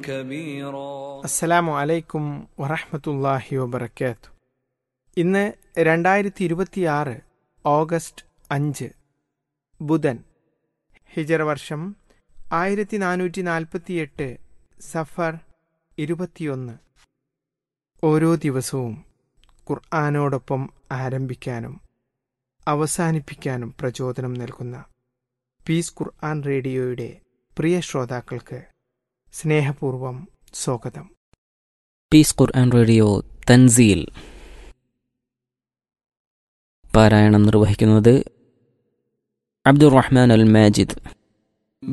كبيرا അസ്സലാമു അലൈക്കും വറഹ്മത്തുള്ളാഹി വബർക്കാത്തു ഇന്ന് രണ്ടായിരത്തി ഇരുപത്തിയാറ് ഓഗസ്റ്റ് അഞ്ച് ബുധൻ ഹിജറ വർഷം ആയിരത്തി നാനൂറ്റി നാൽപ്പത്തിയെട്ട് സഫർ ഇരുപത്തിയൊന്ന് ഓരോ ദിവസവും ഖുർആാനോടൊപ്പം ആരംഭിക്കാനും അവസാനിപ്പിക്കാനും പ്രചോദനം നൽകുന്ന പീസ് ഖുർആൻ റേഡിയോയുടെ പ്രിയ ശ്രോതാക്കൾക്ക് സ്നേഹപൂർവം സ്വാഗതം പീസ് ഖുർആൻ റേഡിയോ തൻസീൽ പാരായണം നിർവഹിക്കുന്നത് അബ്ദുറഹ്മാൻ അൽ മാജിദ്